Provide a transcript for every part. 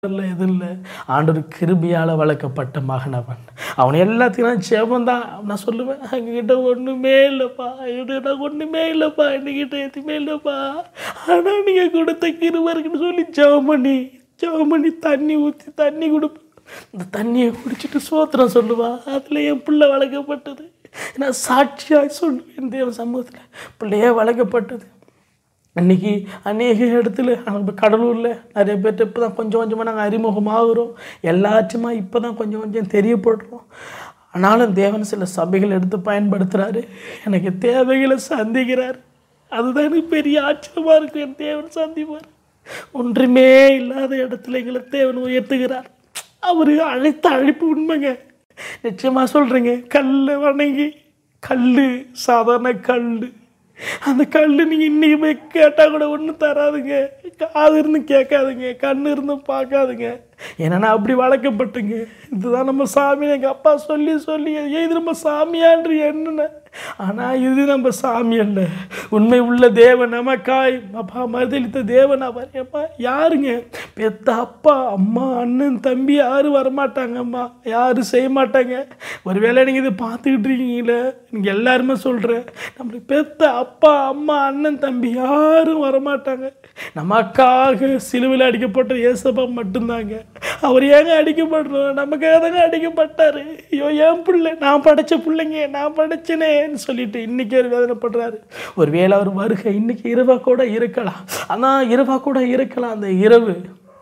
இல்லை இது இல்லை ஆண்டவர் கிருபியால் வளர்க்கப்பட்ட மகன் அவன் அவன் எல்லாத்தையும் நான் ஜெபம் தான் நான் சொல்லுவேன் எங்ககிட்ட ஒன்றுமே இல்லைப்பா என்கிட்ட ஒன்றுமே இல்லைப்பா என்கிட்ட எதுவுமே இல்லைப்பா ஆனால் நீங்கள் கொடுத்த கிருபை இருக்குன்னு சொல்லி ஜெபம் பண்ணி ஜெபம் பண்ணி தண்ணி ஊற்றி தண்ணி கொடுப்பேன் இந்த தண்ணியை குடிச்சிட்டு சோத்திரம் சொல்லுவா அதில் என் பிள்ளை வளர்க்கப்பட்டது நான் சாட்சியாக சொல்லுவேன் தேவ சமூகத்தில் பிள்ளையே வளர்க்கப்பட்டது அன்றைக்கி அநேக இடத்துல நம்ம கடலூரில் நிறைய பேர்ட்ட இப்போ தான் கொஞ்சம் கொஞ்சமாக நாங்கள் அறிமுகமாகிறோம் எல்லாச்சுமா இப்போ தான் கொஞ்சம் கொஞ்சம் தெரியப்படுறோம் ஆனாலும் தேவன் சில சபைகள் எடுத்து பயன்படுத்துகிறாரு எனக்கு தேவைகளை சந்திக்கிறார் அதுதான் எனக்கு பெரிய ஆச்சரியமாக இருக்கும் என் தேவன் சந்திப்பார் ஒன்றுமே இல்லாத இடத்துல எங்களை தேவன் உயர்த்துகிறார் அவர் அழைத்த அழைப்பு உண்மைங்க நிச்சயமாக சொல்கிறேங்க கல் வணங்கி கல் சாதாரண கல் அந்த கல் நீங்கள் இன்றைக்கி போய் கேட்டால் கூட ஒன்றும் தராதுங்க காது இருந்து கேட்காதுங்க கண் இருந்தும் பார்க்காதுங்க ஏன்னா நான் அப்படி வளர்க்கப்பட்டுங்க இதுதான் நம்ம சாமி எங்கள் அப்பா சொல்லி சொல்லி ஏன் இது நம்ம சாமியான்று என்னென்ன ஆனால் இது நம்ம சாமி அல்ல உண்மை உள்ள தேவன் நமக்காய் அப்பா மறுதளித்த தேவன் அவர் ஏப்பா யாருங்க பெத்த அப்பா அம்மா அண்ணன் தம்பி யாரும் வரமாட்டாங்கம்மா யாரும் செய்ய மாட்டாங்க ஒருவேளை நீங்கள் இதை பார்த்துக்கிட்டு இருக்கீங்களே நீங்கள் எல்லாருமே சொல்கிறேன் நம்மளுக்கு பெத்த அப்பா அம்மா அண்ணன் தம்பி யாரும் வரமாட்டாங்க நமக்காக சிலுவையில் அடிக்கப்பட்ட ஏசப்பா மட்டும்தாங்க அவர் ஏங்க அடிக்கப்படணும் நமக்காக தாங்க அடிக்கப்பட்டார் ஐயோ என் பிள்ளை நான் படைச்ச பிள்ளைங்க நான் படைச்சனேன்னு சொல்லிட்டு இன்னைக்கு அவர் வேதனைப்படுறாரு ஒருவேளை அவர் வருகை இன்னைக்கு இரவா கூட இருக்கலாம் ஆனால் இரவா கூட இருக்கலாம் அந்த இரவு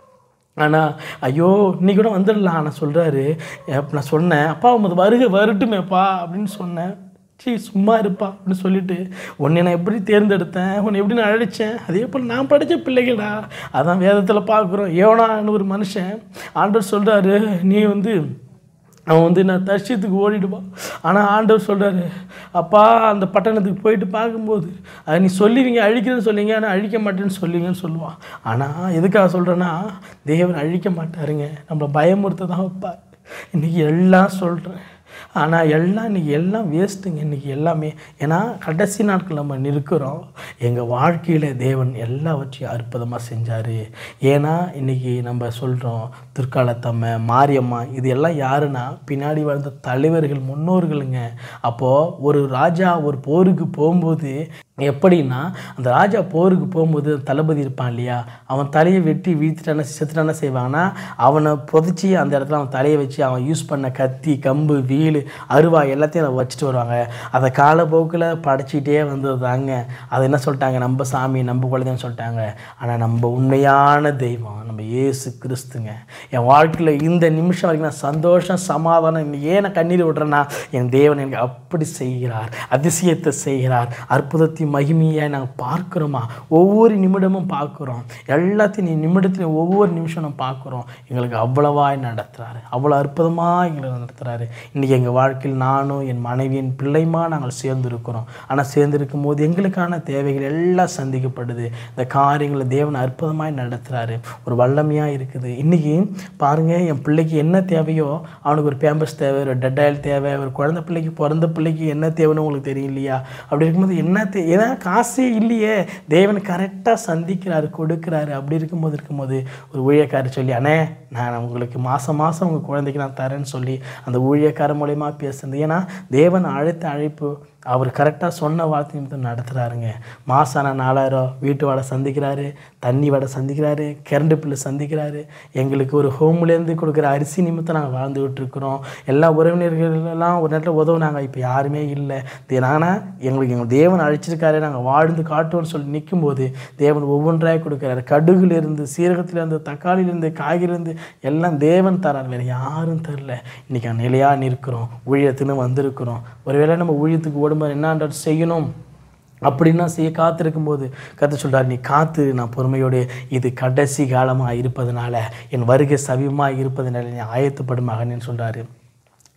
ஆனால் ஐயோ இன்னைக்கு கூட வந்துடலாம் நான் சொல்கிறாரு நான் சொன்னேன் அப்பா உமது வருகை வரட்டுமேப்பா அப்படின்னு சொன்னேன் சீ சும்மா இருப்பா அப்படின்னு சொல்லிட்டு உன்னை நான் எப்படி தேர்ந்தெடுத்தேன் உன்னை எப்படி நான் அழைச்சேன் அதே போல் நான் படித்த பிள்ளைகளா அதான் வேதத்தில் பார்க்குறோம் ஏவனான்னு ஒரு மனுஷன் ஆண்டவர் சொல்கிறாரு நீ வந்து அவன் வந்து நான் தர்ஷியத்துக்கு ஓடிடுவான் ஆனால் ஆண்டவர் சொல்கிறாரு அப்பா அந்த பட்டணத்துக்கு போயிட்டு பார்க்கும்போது அது நீ சொல்லுவீங்க அழிக்கிறேன்னு சொல்லிங்க ஆனால் அழிக்க மாட்டேன்னு சொல்லுவீங்கன்னு சொல்லுவான் ஆனால் எதுக்காக சொல்கிறேன்னா தேவன் அழிக்க மாட்டாருங்க நம்மளை பயமுறுத்த தான் வைப்பார் இன்றைக்கி எல்லாம் சொல்கிறேன் ஆனால் எல்லாம் இன்றைக்கி எல்லாம் வேஸ்ட்டுங்க இன்றைக்கி எல்லாமே ஏன்னா கடைசி நாட்கள் நம்ம நிற்கிறோம் எங்கள் வாழ்க்கையில் தேவன் எல்லாவற்றையும் அற்புதமாக செஞ்சார் ஏன்னா இன்றைக்கி நம்ம சொல்கிறோம் துர்காலத்தம்மை மாரியம்மா இது எல்லாம் யாருன்னா பின்னாடி வாழ்ந்த தலைவர்கள் முன்னோர்களுங்க அப்போது ஒரு ராஜா ஒரு போருக்கு போகும்போது எப்படின்னா அந்த ராஜா போருக்கு போகும்போது தளபதி இருப்பான் இல்லையா அவன் தலையை வெட்டி வீழ்த்திட்டான செத்துட்டான செய்வாங்கன்னா அவனை புதைச்சி அந்த இடத்துல அவன் தலையை வச்சு அவன் யூஸ் பண்ண கத்தி கம்பு வீல் அருவா எல்லாத்தையும் அதை வச்சுட்டு வருவாங்க அதை காலப்போக்கில் படைச்சிக்கிட்டே வந்ததுதாங்க அதை என்ன சொல்லிட்டாங்க நம்ம சாமி நம்ம குழந்தைன்னு சொல்லிட்டாங்க ஆனால் நம்ம உண்மையான தெய்வம் நம்ம இயேசு கிறிஸ்துங்க என் வாழ்க்கையில் இந்த நிமிஷம் வரைக்கும் நான் சந்தோஷம் சமாதானம் இன்னும் ஏன் நான் கண்ணீர் விடுறேன்னா என் தேவன் எனக்கு அப்படி செய்கிறார் அதிசயத்தை செய்கிறார் அற்புதத்தையும் மகிமையாக நாங்கள் பார்க்குறோமா ஒவ்வொரு நிமிடமும் பார்க்குறோம் எல்லாத்தையும் நீ நிமிடத்தில் ஒவ்வொரு நிமிஷம் நம்ம பார்க்குறோம் எங்களுக்கு அவ்வளவாய் நடத்துகிறாரு அவ்வளோ அற்புதமாக எங்களை நடத்துகிறாரு இன்றைக்கி எங்கள் வாழ்க்கையில் நானும் என் மனைவி என் பிள்ளைமா நாங்கள் சேர்ந்துருக்கிறோம் ஆனால் சேர்ந்துருக்கும் போது எங்களுக்கான தேவைகள் எல்லாம் சந்திக்கப்படுது இந்த காரியங்களை தேவன் அற்புதமாய் நடத்துகிறாரு ஒரு வல்லமையாக இருக்குது இன்றைக்கி பாருங்கள் என் பிள்ளைக்கு என்ன தேவையோ அவனுக்கு ஒரு பேம்பஸ் தேவை ஒரு டெட்டாயில் தேவை ஒரு குழந்தை பிள்ளைக்கு பிறந்த பிள்ளைக்கு என்ன தேவைன்னு உங்களுக்கு தெரியும் இல்லையா அப்படி இருக்கும்போது என்ன தே ஏன்னா காசே இல்லையே தேவன் கரெக்டாக சந்திக்கிறாரு கொடுக்குறாரு அப்படி இருக்கும்போது இருக்கும்போது ஒரு ஊழியக்காரர் சொல்லி அண்ணே நான் உங்களுக்கு மாதம் மாதம் உங்கள் குழந்தைக்கு நான் தரேன்னு சொல்லி அந்த ஊழியக்கார மூலயமா பேசுனது ஏன்னா தேவன் அழைத்த அழைப்பு அவர் கரெக்டாக சொன்ன வார்த்தை நிமித்தம் நடத்துகிறாருங்க மாதம் ஆனால் நாலாயிரம் வீட்டு வாடகை சந்திக்கிறாரு தண்ணி வாடகை சந்திக்கிறாரு கரண்ட் பில்லு சந்திக்கிறாரு எங்களுக்கு ஒரு ஹோம்லேருந்து கொடுக்குற அரிசி நிமித்தம் நாங்கள் வாழ்ந்துகிட்டு இருக்கிறோம் எல்லா உறவினர்கள் எல்லாம் ஒரு நேரத்தில் உதவுனாங்க இப்போ யாருமே இல்லை ஆனால் எங்களுக்கு எங்கள் தேவன் அழைச்சிருக்காரு நாங்கள் வாழ்ந்து காட்டுவோம்னு சொல்லி நிற்கும்போது தேவன் ஒவ்வொன்றாக கொடுக்குறாரு கடுகுலேருந்து சீரகத்துலேருந்து தக்காளியிலேருந்து காய்கறிலேருந்து எல்லாம் தேவன் தரார் வேறு யாரும் தரல இன்றைக்கி நிலையாக நிற்கிறோம் ஊழியத்துன்னு வந்திருக்கிறோம் ஒருவேளை நம்ம ஊழியத்துக்கு ஓடும்போது என்ன செய்யணும் அப்படின்னா செய்ய காத்திருக்கும் போது கற்று சொல்கிறார் நீ காத்து நான் பொறுமையோடு இது கடைசி காலமாக இருப்பதனால என் வருகை சவியமாக இருப்பதனால நீ ஆயத்தப்படும் மகனேன்னு சொல்கிறாரு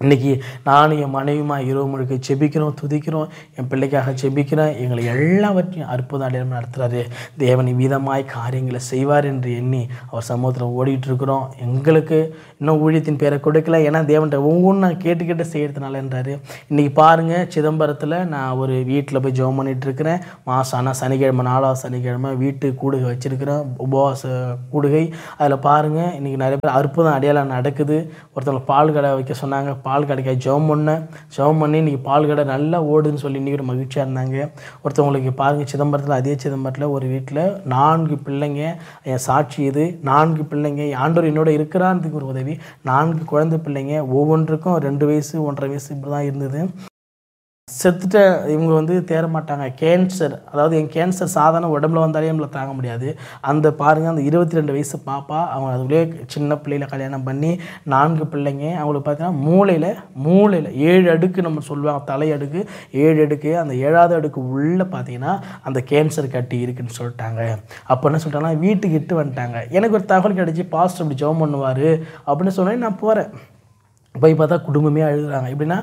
இன்னைக்கு நானும் என் மனைவியுமா இரவு முழுக்க ஜெபிக்கிறோம் துதிக்கிறோம் என் பிள்ளைக்காக ஜெபிக்கிறேன் எங்களை எல்லாவற்றையும் அற்புதம் அடையாளம் நடத்துகிறாரு தேவன் விதமாய் காரியங்களை செய்வார் என்று எண்ணி அவர் சமூகத்தில் ஓடிட்டு இருக்கிறோம் எங்களுக்கு இன்னும் ஊழியத்தின் பேரை கொடுக்கல ஏன்னா தேவன்கிட்ட ஒவ்வொன்றும் நான் கேட்டு கேட்டு செய்கிறதுனாலன்றாரு இன்றைக்கி பாருங்கள் சிதம்பரத்தில் நான் ஒரு வீட்டில் போய் ஜெபம் பண்ணிட்டு இருக்கிறேன் மாதம் ஆனால் சனிக்கிழமை நாலாவது சனிக்கிழமை வீட்டு கூடுகை வச்சுருக்கிறேன் உபவாச கூடுகை அதில் பாருங்கள் இன்றைக்கி நிறைய பேர் அற்புதம் அடையாளம் நடக்குது ஒருத்தவங்க பால் கடை வைக்க சொன்னாங்க பால் கடைக்கு ஜெபம் பண்ணேன் ஜெபம் பண்ணி இன்றைக்கி பால் கடை நல்லா ஓடுதுன்னு சொல்லி இன்றைக்கி ஒரு மகிழ்ச்சியாக இருந்தாங்க ஒருத்தவங்களுக்கு பாருங்கள் சிதம்பரத்தில் அதே சிதம்பரத்தில் ஒரு வீட்டில் நான்கு பிள்ளைங்க என் சாட்சி இது நான்கு பிள்ளைங்க ஆண்டவர் என்னோட இருக்கிறான்றதுக்கு ஒரு உதவி நான்கு குழந்தை பிள்ளைங்க ஒவ்வொன்றுக்கும் ரெண்டு வயசு ஒன்றரை வயசு இப்படி தான் இருந்தது செத்துட்ட இவங்க வந்து தேற மாட்டாங்க கேன்சர் அதாவது என் கேன்சர் சாதாரண உடம்புல வந்தாலே நம்மள தாங்க முடியாது அந்த பாருங்க அந்த இருபத்தி ரெண்டு வயசு பாப்பா அவங்க அதுக்குள்ளேயே சின்ன பிள்ளையில கல்யாணம் பண்ணி நான்கு பிள்ளைங்க அவங்களுக்கு பார்த்தீங்கன்னா மூளையில் மூளையில் ஏழு அடுக்கு நம்ம சொல்லுவாங்க தலை அடுக்கு ஏழு அடுக்கு அந்த ஏழாவது அடுக்கு உள்ளே பார்த்தீங்கன்னா அந்த கேன்சர் கட்டி இருக்குன்னு சொல்லிட்டாங்க அப்போ என்ன சொல்லிட்டாங்கன்னா வீட்டுக்கு இட்டு வந்துட்டாங்க எனக்கு ஒரு தகவல் கிடச்சி பாஸ்டர் இப்படி ஜெபம் பண்ணுவார் அப்படின்னு சொன்னேன் நான் போகிறேன் போய் பார்த்தா குடும்பமே அழுகுறாங்க எப்படின்னா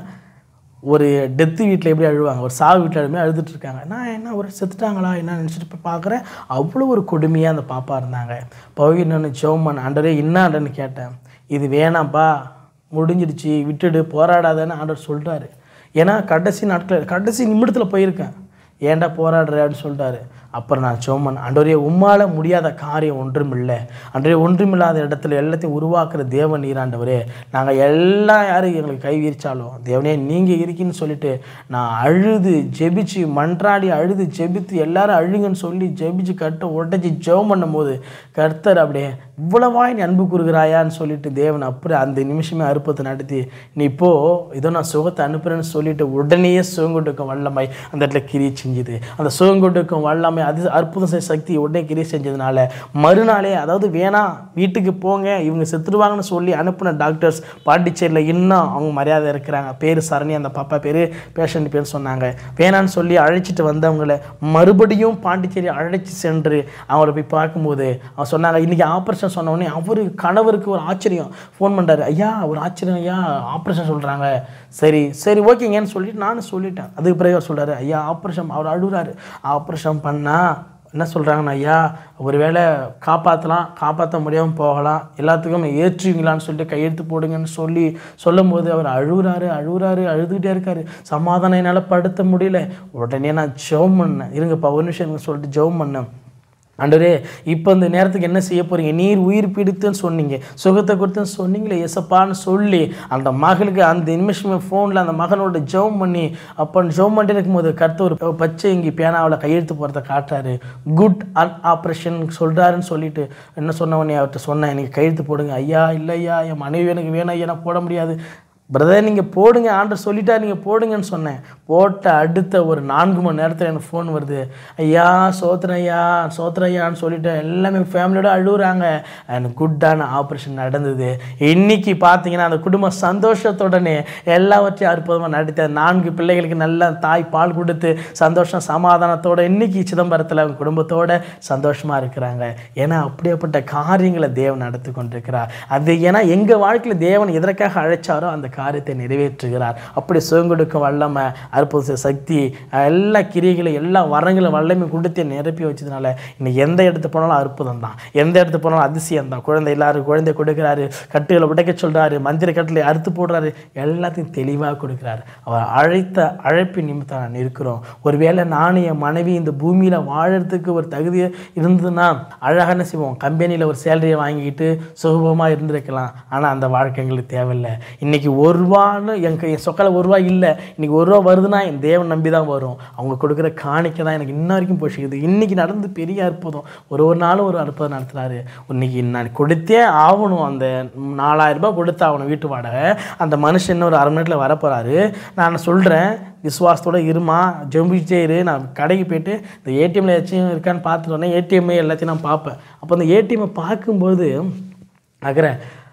ஒரு டெத்து வீட்டில் எப்படி அழுவாங்க ஒரு சாவு வீட்டில் அழுமே அழுதுட்டு இருக்காங்க நான் என்ன ஒரு செத்துட்டாங்களா என்ன நினச்சிட்டு போய் பார்க்குறேன் அவ்வளோ ஒரு கொடுமையாக அந்த பாப்பா இருந்தாங்க போய் நான் ஜோமன் ஆண்டரே என்னாண்டன்னு கேட்டேன் இது வேணாம்ப்பா முடிஞ்சிடுச்சு விட்டுடு போராடாதன்னு ஆண்டவர் சொல்லிட்டாரு ஏன்னா கடைசி நாட்கள் கடைசி நிமிடத்தில் போயிருக்கேன் ஏன்டா போராடுற அப்படின்னு சொல்லிட்டாரு அப்புறம் நான் சோமன் அன்றோரிய உம்மால முடியாத காரியம் ஒன்றும் இல்லை அன்றைய ஒன்றுமில்லாத இடத்துல எல்லாத்தையும் உருவாக்குற தேவன் நீராண்டவரே நாங்கள் எல்லாம் யாரும் எங்களுக்கு கை விரிச்சாலும் தேவனே நீங்கள் இருக்கீன்னு சொல்லிட்டு நான் அழுது ஜெபிச்சு மன்றாடி அழுது ஜெபித்து எல்லாரும் அழுங்கன்னு சொல்லி ஜெபிச்சு கட்ட உடச்சி ஜெபம் பண்ணும்போது கர்த்தர் அப்படியே இவ்வளவாய் நீ அன்பு கூறுகிறாயான்னு சொல்லிட்டு தேவன் அப்படியே அந்த நிமிஷமே அற்புதத்தை நடத்தி நீ இப்போ இதோ நான் சுகத்தை அனுப்புறேன்னு சொல்லிட்டு உடனேயே சுகங்கொடுக்கும் வல்லமை அந்த இடத்துல கிரி செஞ்சுது அந்த சுகங்கொடுக்கும் வல்லமை அது அற்புதம் செய்ய சக்தி உடனே கிரி செஞ்சதுனால மறுநாளே அதாவது வேணாம் வீட்டுக்கு போங்க இவங்க செத்துடுவாங்கன்னு சொல்லி அனுப்பின டாக்டர்ஸ் பாண்டிச்சேரியில் இன்னும் அவங்க மரியாதை இருக்கிறாங்க பேர் சரணி அந்த பாப்பா பேர் பேஷண்ட் பேர் சொன்னாங்க வேணான்னு சொல்லி அழைச்சிட்டு வந்தவங்கள மறுபடியும் பாண்டிச்சேரி அழைச்சி சென்று அவங்கள போய் பார்க்கும்போது அவங்க சொன்னாங்க இன்றைக்கி ஆப்ரேஷன் சொன்ன உடனே அவரு கணவருக்கு ஒரு ஆச்சரியம் ஃபோன் பண்ணுறாரு ஐயா ஒரு ஆச்சரியம் ஐயா ஆப்ரேஷன் சொல்கிறாங்க சரி சரி ஓகேங்கன்னு சொல்லிட்டு நானும் சொல்லிட்டேன் அதுக்கு பிறகு அவர் சொல்கிறாரு ஐயா ஆப்ரேஷன் அவர் அழுகுறாரு ஆப்ரேஷன் பண்ணால் என்ன சொல்கிறாங்கன்னு ஐயா ஒருவேளை காப்பாற்றலாம் காப்பாற்ற முடியாமல் போகலாம் எல்லாத்துக்கும் ஏற்றுவீங்களான்னு சொல்லிட்டு கையெழுத்து போடுங்கன்னு சொல்லி சொல்லும்போது அவர் அழுகுறாரு அழுகுறாரு அழுதுகிட்டே இருக்காரு சமாதானம் என்னால் படுத்த முடியல உடனே நான் ஜெபம் பண்ணேன் இருங்கப்பா ஒரு நிமிஷம் இருங்க சொல்லிட்டு ஜெபம் பண்ணேன் ஆண்டவரே இப்போ இந்த நேரத்துக்கு என்ன செய்ய போறீங்க நீர் உயிர் பிடித்துன்னு சொன்னீங்க சுகத்தை கொடுத்துன்னு சொன்னீங்களே எசப்பான்னு சொல்லி அந்த மகளுக்கு அந்த நிமிஷமே ஃபோனில் அந்த மகனோட ஜெபம் பண்ணி அப்போ ஜெபம் பண்ணிட்டு இருக்கும்போது கருத்து ஒரு பச்சை இங்கே பேனாவில் கையெழுத்து போகிறத காட்டுறாரு குட் அன் ஆப்ரேஷன் சொல்கிறாருன்னு சொல்லிட்டு என்ன சொன்னவனே அவர்கிட்ட சொன்னேன் எனக்கு கையெழுத்து போடுங்க ஐயா இல்லை ஐயா என் மனைவி எனக்கு வேணும் ஐயா நான் போட முடியாது பிரதர் நீங்கள் போடுங்க ஆண்டர் சொல்லிட்டா நீங்கள் போடுங்கன்னு சொன்னேன் போட்ட அடுத்த ஒரு நான்கு மணி நேரத்தில் எனக்கு ஃபோன் வருது ஐயா சோத்திரம் ஐயா சோத்திரம் ஐயான்னு சொல்லிட்டு எல்லாமே ஃபேமிலியோட அழுகுறாங்க எனக்கு குட்டான ஆப்ரேஷன் நடந்தது இன்னைக்கு பார்த்தீங்கன்னா அந்த குடும்ப சந்தோஷத்துடனே எல்லாவற்றையும் அற்புதமாக நடத்த நான்கு பிள்ளைகளுக்கு நல்ல தாய் பால் கொடுத்து சந்தோஷம் சமாதானத்தோட இன்னைக்கு சிதம்பரத்தில் அவங்க குடும்பத்தோட சந்தோஷமாக இருக்கிறாங்க ஏன்னா அப்படியேப்பட்ட காரியங்களை தேவன் நடத்தி கொண்டிருக்கிறார் அது ஏன்னா எங்கள் வாழ்க்கையில் தேவன் எதற்காக அழைச்சாரோ அந்த காரியத்தை நிறைவேற்றுகிறார் அப்படி சுகம் கொடுக்கும் வல்லமை அற்புத சக்தி எல்லா கிரிகளும் எல்லா வரங்களும் வல்லமை கொடுத்து நிரப்பி வச்சதுனால இன்னைக்கு எந்த இடத்துக்கு போனாலும் அற்புதம் தான் எந்த இடத்துக்கு போனாலும் அதிசயம் தான் குழந்தை எல்லாரும் குழந்தை கொடுக்குறாரு கட்டுகளை உடைக்க சொல்றாரு மந்திர கட்டிலை அறுத்து போடுறாரு எல்லாத்தையும் தெளிவாக கொடுக்குறாரு அவர் அழைத்த அழைப்பின் நிமித்தம் நான் இருக்கிறோம் ஒருவேளை நானும் என் மனைவி இந்த பூமியில் வாழறதுக்கு ஒரு தகுதி இருந்ததுன்னா அழகாக என்ன செய்வோம் கம்பெனியில் ஒரு சேலரியை வாங்கிக்கிட்டு சுகபமாக இருந்திருக்கலாம் ஆனால் அந்த வாழ்க்கை எங்களுக்கு தேவையில்லை இன்னைக்கு ஒரு ரூபான்னு என் கை- என் சொக்கல ஒரு ரூபா இல்லை இன்னைக்கு ஒரு ரூபா வருதுன்னா என் தேவன் நம்பி தான் வரும் அவங்க கொடுக்குற காணிக்கை தான் எனக்கு இன்ன வரைக்கும் போஷிக்குது இன்னைக்கு நடந்து பெரிய அற்புதம் ஒரு ஒரு நாளும் ஒரு அற்புதம் நடத்துறாரு இன்னைக்கு நான் கொடுத்தே ஆகணும் அந்த நாலாயிரம் ரூபாய் கொடுத்தாகணும் வீட்டு வாடகை அந்த மனுஷன் இன்னும் ஒரு அரை மணி நேரத்தில் வரப்போறாரு நான் சொல்கிறேன் விசுவாசத்தோட இருமா ஜெம்பிச்சே இரு நான் கடைக்கு போயிட்டு இந்த ஏடிஎம்ல ஏதாச்சும் இருக்கான்னு பார்த்துட்டு வரேன் ஏடிஎம் எல்லாத்தையும் நான் பார்ப்பேன் அப்போ அந்த ஏடிஎம்மை பார்க்கும்போது ஆகிறேன்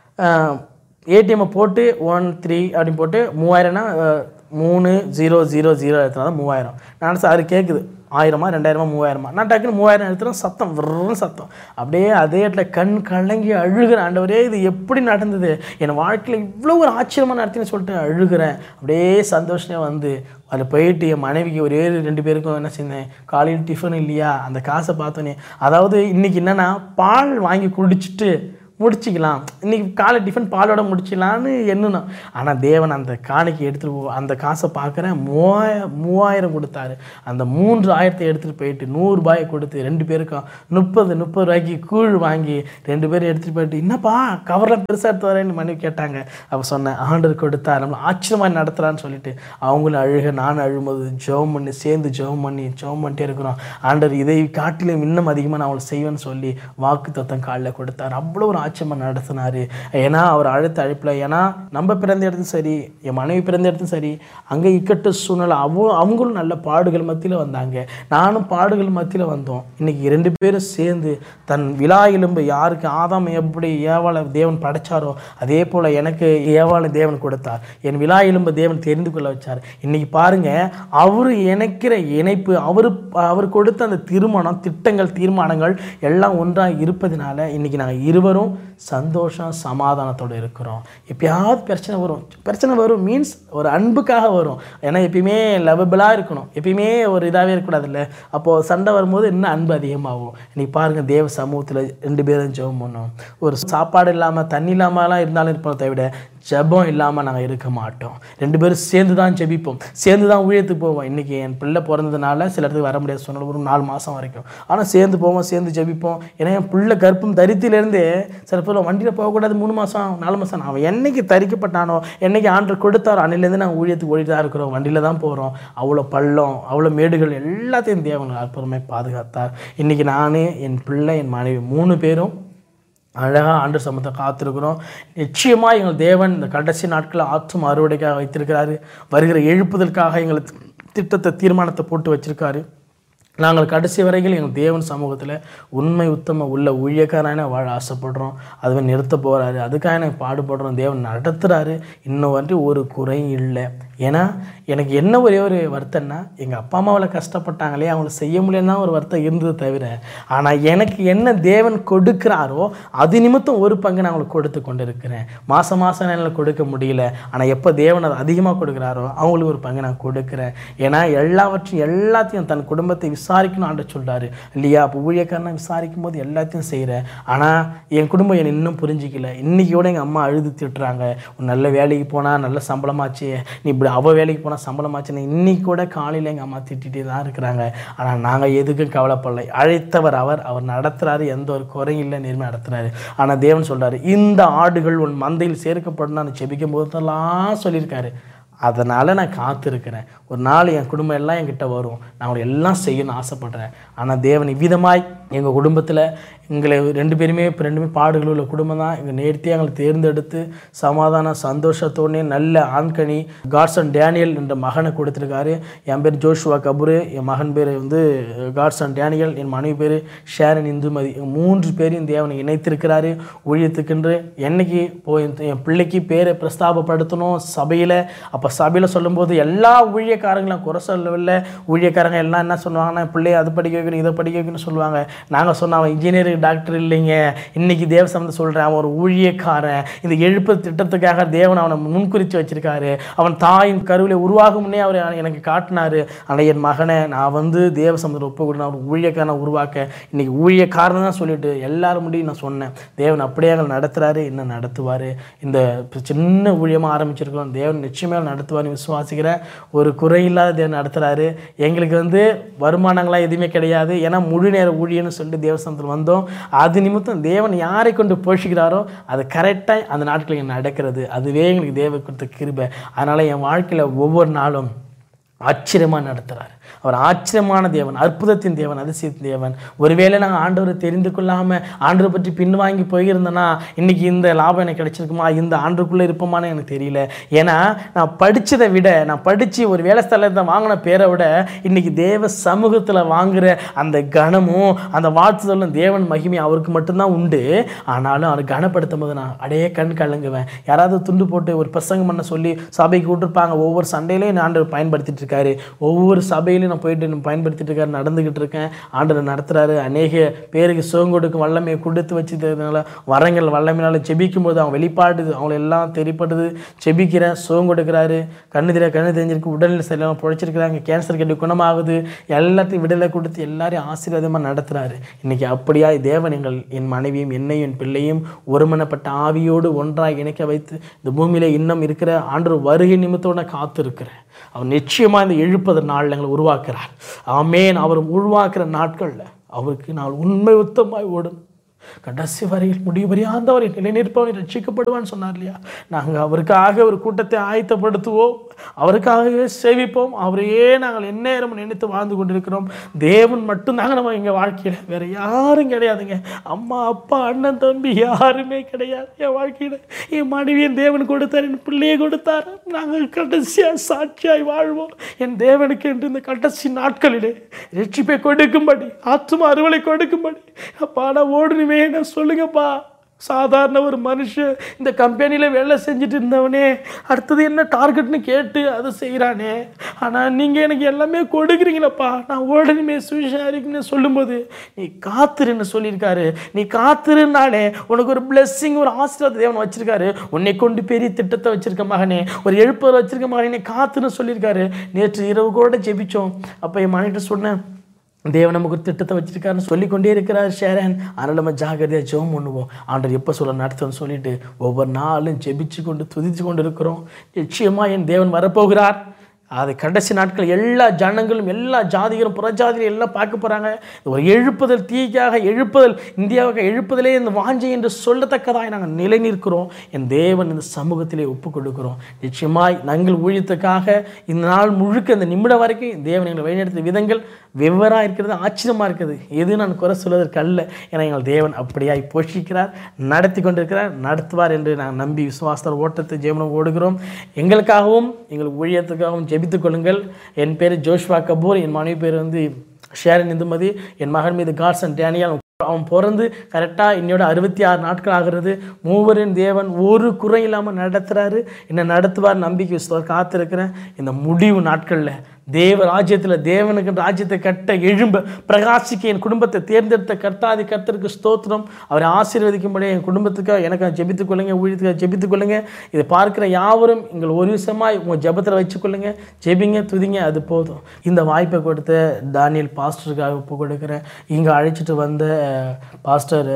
ஏடிஎம்மை போட்டு ஒன் த்ரீ அப்படின்னு போட்டு மூவாயிரம்னா அஹ், மூணு ஜீரோ ஜீரோ ஜீரோ எடுத்தனா தான் மூவாயிரம் நான் சார் கேட்குது ஆயிரமா ரெண்டாயிரமா மூவாயிரமா நான் டக்குன்னு மூவாயிரம் எடுத்துகிறேன் சத்தம் வெறும் சத்தம் அப்படியே அதே இடத்துல கண் கலங்கி அழுகிறேன் ஆண்டவரே இது எப்படி நடந்தது என் வாழ்க்கையில் இவ்வளோ ஒரு ஆச்சரியமாக நடத்தின்னு சொல்லிட்டு அழுகிறேன் அப்படியே சந்தோஷமே வந்து அதில் போயிட்டு என் மனைவிக்கு ஒரே ரெண்டு பேருக்கும் என்ன செஞ்சேன் காலையில் டிஃபன் இல்லையா அந்த காசை பார்த்தோன்னே அதாவது இன்றைக்கி என்னென்னா பால் வாங்கி குடிச்சிட்டு முடிச்சிக்கலாம் இன்றைக்கி காலை டிஃபன் பாலோட முடிச்சிக்கலான்னு எண்ணுனோம் ஆனால் தேவன் அந்த காணிக்கை எடுத்துகிட்டு போ அந்த காசை பார்க்குறேன் மூவாய மூவாயிரம் கொடுத்தாரு அந்த மூன்று ஆயிரத்தை எடுத்துகிட்டு போயிட்டு நூறுரூபாயை கொடுத்து ரெண்டு பேருக்கும் முப்பது முப்பது ரூபாய்க்கு கூழ் வாங்கி ரெண்டு பேரும் எடுத்துகிட்டு போயிட்டு என்னப்பா கவரில் பெருசாக எடுத்து வரேன்னு மனைவி கேட்டாங்க அப்போ சொன்னேன் ஆண்டர் கொடுத்தா நம்மளை ஆச்சரியமாக நடத்துகிறான்னு சொல்லிட்டு அவங்களும் அழுக நான் அழும்போது ஜெபம் பண்ணி சேர்ந்து ஜெபம் பண்ணி ஜெபம் பண்ணிட்டே இருக்கிறோம் ஆண்டர் இதை காட்டிலும் இன்னும் அதிகமாக நான் அவளை செய்வேன்னு சொல்லி வாக்கு தத்தம் காலில் கொடுத்தார் அவ்வளோ ஒரு ஆச்சரியமாக நடத்தினார் ஏன்னா அவர் அழுத்த அழைப்பில் ஏன்னா நம்ம பிறந்த இடத்தும் சரி என் மனைவி பிறந்த இடத்தும் சரி அங்கே இக்கட்டு சூழ்நிலை அவ அவங்களும் நல்ல பாடுகள் மத்தியில் வந்தாங்க நானும் பாடுகள் மத்தியில் வந்தோம் இன்னைக்கு ரெண்டு பேரும் சேர்ந்து தன் விழா எலும்பு யாருக்கு ஆதாம் எப்படி ஏவாளை தேவன் படைச்சாரோ அதே போல் எனக்கு ஏவாளை தேவன் கொடுத்தார் என் விழா எலும்பு தேவன் தெரிந்து கொள்ள வச்சார் இன்னைக்கு பாருங்க அவர் இணைக்கிற இணைப்பு அவர் அவர் கொடுத்த அந்த திருமணம் திட்டங்கள் தீர்மானங்கள் எல்லாம் ஒன்றாக இருப்பதனால இன்னைக்கு நாங்கள் இருவரும் சந்தோஷம் சமாதானத்தோடு இருக்கிறோம் எப்பயாவது பிரச்சனை வரும் பிரச்சனை வரும் மீன்ஸ் ஒரு அன்புக்காக வரும் ஏன்னா எப்பயுமே லவபிளாக இருக்கணும் எப்பயுமே ஒரு இதாகவே இருக்கக்கூடாதுல்ல அப்போது சண்டை வரும்போது இன்னும் அன்பு அதிகமாகும் இன்னைக்கு பாருங்கள் தேவ சமூகத்தில் ரெண்டு பேரும் ஜெபம் பண்ணோம் ஒரு சாப்பாடு இல்லாமல் தண்ணி இல்லாமலாம் இருந்தாலும் இருப்பதை விட ஜெபம் இல்லாமல் நாங்கள் இருக்க மாட்டோம் ரெண்டு பேரும் சேர்ந்து தான் ஜெபிப்போம் சேர்ந்து தான் ஊழியத்துக்கு போவோம் இன்றைக்கி என் பிள்ளை பிறந்ததுனால சில இடத்துக்கு வர முடியாது சொன்ன ஒரு நாலு மாதம் வரைக்கும் ஆனால் சேர்ந்து போவோம் சேர்ந்து ஜெபிப்போம் ஏன்னா என் பிள்ளை கர்ப்பம் தரித்திலேருந்தே சில பேர் வண்டியில் போகக்கூடாது மூணு மாதம் நாலு மாதம் அவன் என்னைக்கு தரிக்கப்பட்டானோ என்னைக்கு ஆண்டு கொடுத்தாரோ அன்னிலேருந்து நாங்கள் ஊழியத்துக்கு ஓடிட்டு தான் இருக்கிறோம் வண்டியில் தான் போகிறோம் அவ்வளோ பள்ளம் அவ்வளோ மேடுகள் எல்லாத்தையும் தேவன் அற்புதமே பாதுகாத்தார் இன்றைக்கி நான் என் பிள்ளை என் மனைவி மூணு பேரும் அழகாக ஆண்டு சமத்தை காத்திருக்கிறோம் நிச்சயமாக எங்கள் தேவன் இந்த கடைசி நாட்களில் ஆற்றும் அறுவடைக்காக வைத்திருக்கிறாரு வருகிற எழுப்புதலுக்காக எங்களை திட்டத்தை தீர்மானத்தை போட்டு வச்சிருக்காரு நாங்கள் கடைசி வரையில் எங்கள் தேவன் சமூகத்தில் உண்மை உத்தம உள்ள ஊழியக்காரன வாழ ஆசைப்படுறோம் அதுவே நிறுத்த போகிறாரு அதுக்காக எனக்கு பாடுபடுறோம் தேவன் நடத்துகிறாரு இன்னும் வந்துட்டு ஒரு குறையும் இல்லை ஏன்னா எனக்கு என்ன ஒரே ஒரு வருத்தம்னா எங்கள் அப்பா அம்மாவில் கஷ்டப்பட்டாங்களே அவங்கள செய்ய முடியலன்னா ஒரு வருத்தம் இருந்தது தவிர ஆனால் எனக்கு என்ன தேவன் கொடுக்குறாரோ அது நிமித்தம் ஒரு பங்கு நான் அவங்களுக்கு கொடுத்து கொண்டு இருக்கிறேன் மாதம் மாதம் என்னால் கொடுக்க முடியல ஆனால் எப்போ தேவன் அதை அதிகமாக கொடுக்குறாரோ அவங்களுக்கு ஒரு பங்கு நான் கொடுக்குறேன் ஏன்னா எல்லாவற்றையும் எல்லாத்தையும் தன் குடும்பத்தை விசாரிக்கணும் ஆண்டு சொல்கிறாரு இல்லையா அப்போ ஊழியக்காரனை விசாரிக்கும் போது எல்லாத்தையும் செய்கிறேன் ஆனால் என் குடும்பம் என்னை இன்னும் புரிஞ்சிக்கல இன்றைக்கி கூட எங்கள் அம்மா அழுது திட்டுறாங்க உன் நல்ல வேலைக்கு போனால் நல்ல சம்பளமாச்சு நீ இப்படி அவள் வேலைக்கு போனால் சம்பளமாச்சுன்னு இன்னைக்கு கூட காலையில் எங்கள் அம்மா திட்டிகிட்டே தான் இருக்கிறாங்க ஆனால் நாங்கள் எதுக்கும் கவலைப்படலை அழைத்தவர் அவர் அவர் நடத்துகிறாரு எந்த ஒரு குறையும் இல்லை நேர்மை நடத்துகிறாரு ஆனால் தேவன் சொல்கிறாரு இந்த ஆடுகள் உன் மந்தையில் சேர்க்கப்படும் நான் செபிக்கும் போதெல்லாம் சொல்லியிருக்காரு அதனால் நான் காத்திருக்கிறேன் ஒரு நாள் என் குடும்பம் எல்லாம் என்கிட்ட வரும் நான் அவங்களை எல்லாம் செய்யணும்னு ஆசைப்படுறேன் ஆனால் தேவன் இவ்விதமாய் எங்கள் குடும்பத்தில் எங்களை ரெண்டு பேருமே இப்போ ரெண்டுமே பாடுகள் உள்ள குடும்பம் தான் எங்கள் நேர்த்தியாக எங்களை தேர்ந்தெடுத்து சமாதானம் சந்தோஷத்தோடனே நல்ல ஆண்கனி காட்சன் டேனியல் என்ற மகனை கொடுத்துருக்காரு என் பேர் ஜோஷுவா கபூரு என் மகன் பேர் வந்து காட்சன் டேனியல் என் மனைவி பேர் ஷேரன் இந்துமதி மூன்று பேரையும் தேவனை இணைத்திருக்கிறாரு ஊழியத்துக்கென்று என்னைக்கு போய் என் பிள்ளைக்கு பேரை பிரஸ்தாபப்படுத்தணும் சபையில் அப்போ சபையில் சொல்லும்போது எல்லா ஊழியக்காரங்களும் குறை சொல்லவில்லை ஊழியக்காரங்க எல்லாம் என்ன சொல்லுவாங்கன்னா பிள்ளைய அது படிக்க வைக்கணும் இதை படிக்க வைக்கணும்னு சொல்லுவாங்க நாங்கள் சொன்ன அவன் இன்ஜினியரிங் டாக்டர் இல்லைங்க இன்னைக்கு தேவ சம்பந்தம் சொல்கிறேன் அவன் ஒரு ஊழியக்காரன் இந்த எழுப்பு திட்டத்துக்காக தேவன் அவனை முன்குறித்து வச்சிருக்காரு அவன் தாயின் கருவிலே உருவாகும் முன்னே அவர் எனக்கு காட்டினாரு ஆனால் என் மகனை நான் வந்து தேவ சம்பந்தம் ஒப்பு கொடுத்து ஒரு ஊழியக்காரனை உருவாக்க இன்னைக்கு ஊழியக்காரன் தான் சொல்லிட்டு எல்லாரும் முடியும் நான் சொன்னேன் தேவன் அப்படியே எங்களை நடத்துகிறாரு இன்னும் நடத்துவார் இந்த சின்ன ஊழியமாக ஆரம்பிச்சிருக்கோம் தேவன் நிச்சயமாக நடத்துவார்னு விசுவாசிக்கிறேன் ஒரு குறையில்லாத தேவன் நடத்துகிறாரு எங்களுக்கு வந்து வருமானங்களாம் எதுவுமே கிடையாது ஏன்னா முழு நேர ஊழியன்னு சொல்லிட்டு தேவஸ்தானத்தில் வந்தோம் அது நிமித்தம் தேவன் யாரை கொண்டு போஷிக்கிறாரோ அது கரெக்டாக அந்த நாட்களில் நடக்கிறது அதுவே எங்களுக்கு தேவ கொடுத்த கிருபை அதனால் என் வாழ்க்கையில் ஒவ்வொரு நாளும் ஆச்சரியமாக நடத்துகிறார் அவர் ஆச்சரியமான தேவன் அற்புதத்தின் தேவன் அதிசயத்தின் தேவன் ஒருவேளை நாங்கள் ஆண்டவரை தெரிந்து கொள்ளாமல் ஆண்டவரை பற்றி பின்வாங்கி போயிருந்தேன்னா இன்னைக்கு இந்த லாபம் எனக்கு கிடைச்சிருக்குமா இந்த ஆண்டுக்குள்ளே இருப்போமான்னு எனக்கு தெரியல ஏன்னா நான் படித்ததை விட நான் படித்து ஒரு வேலை ஸ்தலத்தை வாங்கின பேரை விட இன்னைக்கு தேவ சமூகத்தில் வாங்குற அந்த கனமும் அந்த வாழ்த்துதலும் தேவன் மகிமை அவருக்கு மட்டும்தான் உண்டு ஆனாலும் அவர் கனப்படுத்தும் போது நான் அடையே கண் கலங்குவேன் யாராவது துண்டு போட்டு ஒரு பிரசங்கம் பண்ண சொல்லி சபைக்கு விட்டுருப்பாங்க ஒவ்வொரு சண்டையிலையும் நான் ஆண்டவர் பயன்படுத்திட்டு இருக்காரு ஒவ்வொரு சபையிலும் நான் போயிட்டு நான் பயன்படுத்திட்டு இருக்காரு நடந்துக்கிட்டு இருக்கேன் ஆண்டவர் நடத்துகிறாரு அநேக பேருக்கு சுகம் கொடுக்கும் வல்லமையை கொடுத்து வச்சதுனால வரங்கள் வல்லமையினால ஜெபிக்கும் போது அவன் வெளிப்பாடுது அவங்கள எல்லாம் தெரிப்படுது ஜெபிக்கிறேன் சுகம் கொடுக்குறாரு கண்ணு தெரிய கண்ணு தெரிஞ்சிருக்கு உடல்நிலை சரியில்லாமல் பிழைச்சிருக்கிறாங்க கேன்சர் கட்டி குணமாகுது எல்லாத்தையும் விடுதலை கொடுத்து எல்லாரையும் ஆசீர்வாதமாக நடத்துகிறாரு இன்னைக்கு அப்படியாய் தேவன் எங்கள் என் மனைவியும் என்னையும் என் பிள்ளையும் ஒருமனப்பட்ட ஆவியோடு ஒன்றாய் இணைக்க வைத்து இந்த பூமியில இன்னும் இருக்கிற ஆண்டு வருகை நிமித்தோட காத்திருக்கிறேன் அவர் நிச்சயமா இந்த எழுப்பது நாள் எங்களை உருவாக்குறார் ஆமேன் அவர் உருவாக்குற நாட்கள்ல அவருக்கு நான் உண்மை உத்தமாய் ஓடும் கடைசி வரையில் முடிவு வரையாந்தவரை நிலைநிற்பவனை ரட்சிக்கப்படுவான்னு சொன்னார் இல்லையா நாங்கள் அவருக்காக ஒரு கூட்டத்தை ஆயத்தப்படுத்துவோம் அவருக்காகவே சேவிப்போம் அவரையே நாங்கள் எந்நேரம் நினைத்து வாழ்ந்து கொண்டிருக்கிறோம் தேவன் மட்டும்தாங்க நம்ம எங்கள் வாழ்க்கையில் வேற யாரும் கிடையாதுங்க அம்மா அப்பா அண்ணன் தம்பி யாருமே கிடையாது என் வாழ்க்கையில் என் மனைவியின் தேவன் கொடுத்தார் என் பிள்ளையை கொடுத்தார் நாங்கள் கடைசியாக சாட்சியாய் வாழ்வோம் என் தேவனுக்கு என்று இந்த கடைசி நாட்களிலே ரட்சிப்பை கொடுக்கும்படி ஆத்தும அறுவலை கொடுக்கும்படி அப்பா நான் ஓடணுமே நான் சொல்லுங்கப்பா சாதாரண ஒரு மனுஷன் இந்த கம்பெனியில் வேலை செஞ்சுட்டு இருந்தவனே அடுத்தது என்ன டார்கெட்னு கேட்டு அதை செய்கிறானே ஆனால் நீங்கள் எனக்கு எல்லாமே கொடுக்குறீங்களப்பா நான் உடனே சுவிசாரிக்குன்னு சொல்லும்போது நீ காத்துருன்னு சொல்லியிருக்காரு நீ காத்துருனாலே உனக்கு ஒரு பிளெஸ்ஸிங் ஒரு ஆசீர்வாத தேவன் வச்சிருக்காரு உன்னை கொண்டு பெரிய திட்டத்தை வச்சிருக்க மகனே ஒரு எழுப்பர் வச்சிருக்க மகனே நீ காத்துன்னு சொல்லியிருக்காரு நேற்று இரவு கூட ஜெபிச்சோம் அப்போ என் மனைவிட்ட சொன்னேன் தேவன் நமக்கு ஒரு திட்டத்தை வச்சிருக்காருன்னு சொல்லிக்கொண்டே இருக்கிறார் ஷேரன் அதனால் நம்ம ஜாகிரதையாக ஜெபம் பண்ணுவோம் ஆண்டவர் எப்போ சொல்ல நடத்துன்னு சொல்லிட்டு ஒவ்வொரு நாளும் ஜெபிச்சு கொண்டு துதிச்சு கொண்டு இருக்கிறோம் நிச்சயமாக என் தேவன் வரப்போகிறார் அது கடைசி நாட்கள் எல்லா ஜனங்களும் எல்லா ஜாதிகளும் புறஜாதிகளும் எல்லாம் பார்க்க போகிறாங்க ஒரு எழுப்புதல் தீக்காக எழுப்புதல் இந்தியாவுக்கு எழுப்புதலே இந்த வாஞ்சை என்று சொல்லத்தக்கதாய் நாங்கள் நிலை நிற்கிறோம் என் தேவன் இந்த சமூகத்திலே ஒப்பு கொடுக்கிறோம் நிச்சயமாய் நாங்கள் ஊழியத்துக்காக இந்த நாள் முழுக்க இந்த நிமிடம் வரைக்கும் தேவன் எங்களை வழிநடத்திய விதங்கள் வெவ்வேறாக இருக்கிறது ஆச்சரியமாக இருக்குது எது நான் குறை சொல்வதற்கு அல்ல ஏன்னா எங்கள் தேவன் அப்படியாய் போஷிக்கிறார் நடத்தி கொண்டிருக்கிறார் நடத்துவார் என்று நான் நம்பி விசுவாசத்தோட ஓட்டத்தை ஜெயமனம் ஓடுகிறோம் எங்களுக்காகவும் எங்கள் ஊழியத்துக்காகவும் ஜெபித்துக் கொள்ளுங்கள் என் பேர் ஜோஷ்வா கபூர் என் மனைவி பேர் வந்து ஷேரன் இந்துமதி என் மகன் மீது காட்ஸ் அண்ட் டேனியல் அவன் பிறந்து கரெக்டாக என்னோட அறுபத்தி ஆறு நாட்கள் ஆகிறது மூவரின் தேவன் ஒரு குறை இல்லாமல் நடத்துகிறாரு என்னை நடத்துவார் நம்பிக்கை விசுவார் காத்திருக்கிறேன் இந்த முடிவு நாட்களில் தேவ ராஜ்யத்தில் தேவனுக்கு ராஜ்யத்தை கட்ட எழும்ப பிரகாசிக்க என் குடும்பத்தை தேர்ந்தெடுத்த கர்த்தாதி கர்த்தருக்கு ஸ்தோத்திரம் அவரை ஆசீர்வதிக்கும்படி என் குடும்பத்துக்காக எனக்கு ஜெபித்துக் கொள்ளுங்க ஊழியத்துக்காக ஜெபித்துக் கொள்ளுங்க இதை பார்க்குற யாவரும் எங்கள் ஒரு விஷயமாக உங்கள் ஜெபத்தில் வச்சுக்கொள்ளுங்க ஜெபிங்க துதிங்க அது போதும் இந்த வாய்ப்பை கொடுத்த தானியல் பாஸ்டருக்காக ஒப்பு கொடுக்குறேன் இங்கே அழைச்சிட்டு வந்த பாஸ்டர்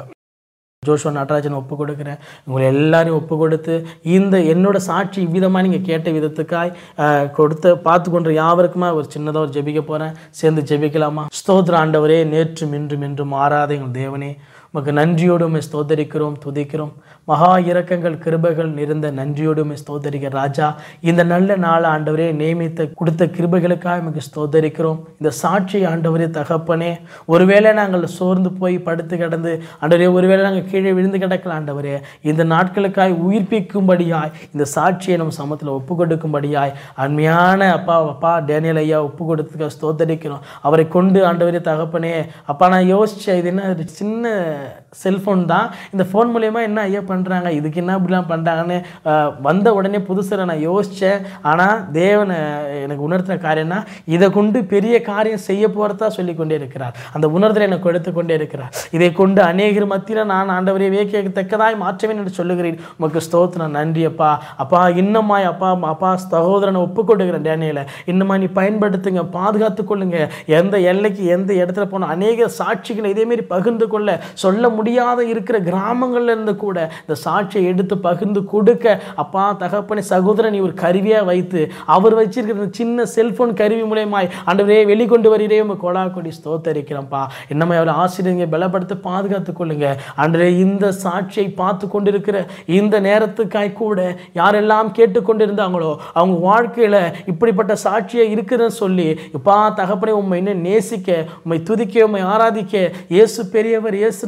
ஜோஷுவா நடராஜன் ஒப்பு கொடுக்குறேன் உங்களை எல்லாரையும் ஒப்பு கொடுத்து இந்த என்னோட சாட்சி இவ்விதமாக நீங்கள் கேட்ட விதத்துக்காய் அஹ், கொடுத்த பார்த்து கொண்டு யாவருக்குமா ஒரு சின்னதாக ஒரு ஜெபிக்க போகிறேன் சேர்ந்து ஜெபிக்கலாமா ஸ்தோத்திர ஆண்டவரே நேற்றும் இன்றும் இன்றும் மாறாத எங்கள் தேவனே உமக்கு நன்றியோடு உம்மை ஸ்தோத்தரிக்கிறோம் துதிக்கிறோம் மகா இரக்கங்கள் கிருபைகள் நிறைந்த நன்றியோடு உம்மை ஸ்தோத்தரிக்கிற ராஜா இந்த நல்ல நாள் ஆண்டவரே நியமித்த கொடுத்த கிருபைகளுக்காக உமக்கு ஸ்தோத்தரிக்கிறோம் இந்த சாட்சி ஆண்டவரே தகப்பனே ஒருவேளை நாங்கள் சோர்ந்து போய் படுத்து கிடந்து ஆண்டவரே ஒருவேளை நாங்கள் கீழே விழுந்து கிடக்கல ஆண்டவரே இந்த நாட்களுக்காய் உயிர்ப்பிக்கும்படியாய் இந்த சாட்சியை நம் சமத்தில் ஒப்பு கொடுக்கும்படியாய் அருமையான அப்பா அப்பா டேனியல் ஐயா ஒப்பு கொடுத்துக்க ஸ்தோத்தரிக்கிறோம் அவரை கொண்டு ஆண்டவரே தகப்பனே அப்பா நான் யோசிச்சேன் இது என்ன ஒரு சின்ன செல்ஃபோன் தான் இந்த ஃபோன் மூலயமா என்ன ஐயா பண்ணுறாங்க இதுக்கு என்ன இப்படிலாம் பண்ணுறாங்கன்னு அஹ், வந்த உடனே புதுசில் நான் யோசித்தேன் ஆனால் தேவன் அஹ், எனக்கு உணர்த்தின காரியம்னா இதை கொண்டு பெரிய காரியம் செய்ய போகிறதா சொல்லி கொண்டே இருக்கிறார் அந்த உணர்தலை எனக்கு எடுத்து கொண்டே இருக்கிறார் இதை கொண்டு அநேகர் மத்தியில் நான் ஆண்டவரே வியக்கத்தக்கதாய் மாற்றுவேன் என்று சொல்லுகிறேன் உமக்கு ஸ்தோத்திரம் நன்றி அப்பா அப்பா இன்னமாய் அப்பா அப்பா சகோதரனை ஒப்பு கொடுக்குறேன் டேனியலை இன்னமா நீ பயன்படுத்துங்க பாதுகாத்து கொள்ளுங்க எந்த எல்லைக்கு எந்த இடத்துல போன அநேக சாட்சிகளை இதேமாரி பகிர்ந்து கொள்ள சொல்ல முடியாத இருக்கிற கிராமங்கள்ல இருந்து கூட இந்த சாட்சியை எடுத்து பகிர்ந்து கொடுக்க அப்பா தகப்பனை சகோதரன் நீ ஒரு கருவியாக வைத்து அவர் வச்சிருக்கிற இந்த சின்ன செல்போன் கருவி மூலயமாய் ஆண்டவரே வெளிக்கொண்டு வருகிறே உங்க கொடா கொடி ஸ்தோத்தரிக்கிறோம்ப்பா இன்னமே அவர் ஆசிரியங்க பலப்படுத்த பாதுகாத்து கொள்ளுங்க ஆண்டவரே இந்த சாட்சியை பார்த்து கொண்டிருக்கிற இந்த நேரத்துக்காய் கூட யாரெல்லாம் கேட்டுக்கொண்டிருந்தாங்களோ அவங்க வாழ்க்கையில இப்படிப்பட்ட சாட்சியை இருக்குதுன்னு சொல்லி இப்பா தகப்பனை உண்மை இன்னும் நேசிக்க உண்மை துதிக்க உண்மை ஆராதிக்க இயேசு பெரியவர் இயேசு நல்லவர்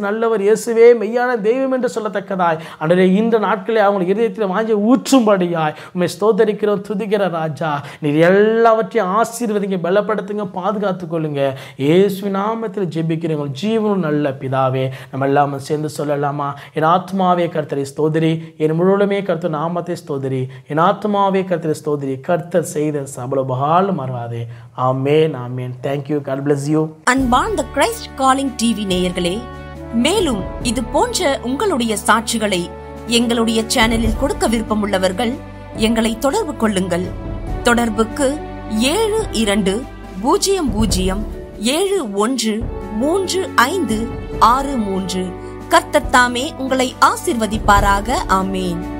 இயேசுவே மெய்யான தெய்வம் என்று சொல்லத்தக்கதாய் அன்றே இந்த நாட்களே அவங்க இதயத்தில் வாங்கி ஊற்றும்படியாய் உண்மை ஸ்தோதரிக்கிறோம் துதிக்கிற ராஜா நீர் எல்லாவற்றையும் ஆசீர்வதிங்க பலப்படுத்துங்க பாதுகாத்துக் கொள்ளுங்க இயேசு நாமத்தில் ஜெபிக்கிறோம் உங்கள் ஜீவனும் நல்ல பிதாவே நம்ம எல்லாமே சேர்ந்து சொல்லலாமா என் ஆத்மாவே கர்த்தரை ஸ்தோதிரி என் முழுவதுமே கர்த்தர் நாமத்தை ஸ்தோதிரி என் ஆத்மாவே கர்த்தரை ஸ்தோதிரி கர்த்தர் செய்த சபல பகாலும் மறவாதே amen amen thank you God bless you அன்பார்ந்த கிரைஸ்ட் காலிங் டிவி நேயர்களே மேலும் இது போன்ற உங்களுடைய சாட்சிகளை எங்களுடைய சேனலில் கொடுக்க விருப்பமுள்ளவர்கள் எங்களை தொடர்பு கொள்ளுங்கள் தொடர்புக்கு ஏழு இரண்டு பூஜ்ஜியம் பூஜ்ஜியம் ஏழு ஒன்று மூன்று ஐந்து ஆறு மூன்று கர்த்தர் தாமே உங்களை ஆசிர்வதிப்பாராக ஆமேன்